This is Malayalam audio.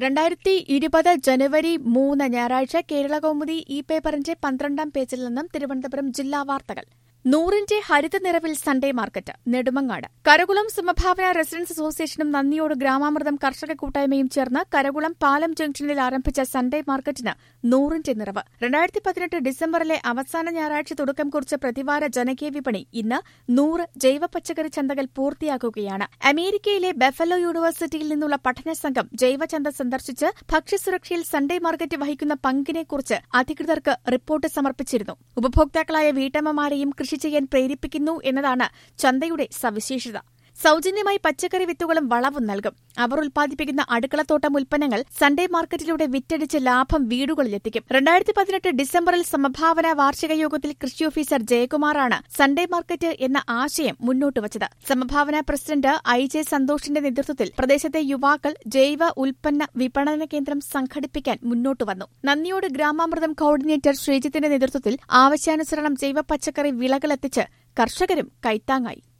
രണ്ടായിരത്തി ഇരുപത് ജനുവരി മൂന്ന് ഞായറാഴ്ച കേരള കൗമുദി ഈ പേപ്പറിന്റെ പന്ത്രണ്ടാം പേജിൽ നിന്നും തിരുവനന്തപുരം ജില്ലാ വാർത്തകൾ നൂറിന്റെ ഹരിത നിറവിൽ Sunday market Nedumangad Karakulam Samabhavana residence അസോസിയേഷനും നന്ദിയോട് ഗ്രാമാമൃതം കർഷക കൂട്ടായ്മയും ചേർന്ന് കരകുളം പാലം ജംഗ്ഷനിൽ ആരംഭിച്ച സൺഡേ മാർക്കറ്റിന് നൂറിന്റെ നിറവ് രണ്ടായിരത്തി പതിനെട്ട് ഡിസംബറിലെ അവസാന ഞായറാഴ്ച തുടക്കം കുറിച്ച പ്രതിവാര ജനകീയ വിപണി ഇന്ന് നൂറ് ജൈവ പച്ചക്കറി ചന്തകൾ പൂർത്തിയാക്കുകയാണ് അമേരിക്കയിലെ ബെഫലോ യൂണിവേഴ്സിറ്റിയിൽ നിന്നുള്ള പഠന സംഘം ജൈവചന്ത സന്ദർശിച്ച് ഭക്ഷ്യസുരക്ഷയിൽ സൺഡേ മാർക്കറ്റ് വഹിക്കുന്ന പങ്കിനെക്കുറിച്ച് അധികൃതർക്ക് റിപ്പോർട്ട് സമർപ്പിച്ചിരുന്നു ഉപഭോക്താക്കളായ വീട്ടമ്മമാരെയും കൃഷി ചെയ്യാൻ പ്രേരിപ്പിക്കുന്നു എന്നതാണ് ചന്തയുടെ സവിശേഷത സൌജന്യമായി പച്ചക്കറി വിത്തുകളും വളവും നൽകും അവർ ഉൽപ്പാദിപ്പിക്കുന്ന അടുക്കളത്തോട്ടം ഉൽപ്പന്നങ്ങൾ സൺഡേ മാർക്കറ്റിലൂടെ വിറ്റടിച്ച് ലാഭം വീടുകളിലെത്തിക്കും രണ്ടായിരത്തി പതിനെട്ട് ഡിസംബറിൽ സമഭാവന വാർഷിക യോഗത്തിൽ കൃഷി ഓഫീസർ ജയകുമാറാണ് സൺഡേ മാർക്കറ്റ് എന്ന ആശയം മുന്നോട്ട് വച്ചത് സമഭാവന പ്രസിഡന്റ് ഐ ജെ സന്തോഷിന്റെ നേതൃത്വത്തിൽ പ്രദേശത്തെ യുവാക്കൾ ജൈവ ഉൽപ്പന്ന വിപണന കേന്ദ്രം സംഘടിപ്പിക്കാൻ മുന്നോട്ട് വന്നു നന്ദിയോട് ഗ്രാമാമൃതം കോർഡിനേറ്റർ ശ്രീജിത്തിന്റെ നേതൃത്വത്തിൽ ആവശ്യാനുസരണം ജൈവ പച്ചക്കറി വിളകളെത്തിച്ച് കർഷകരും കൈത്താങ്ങായി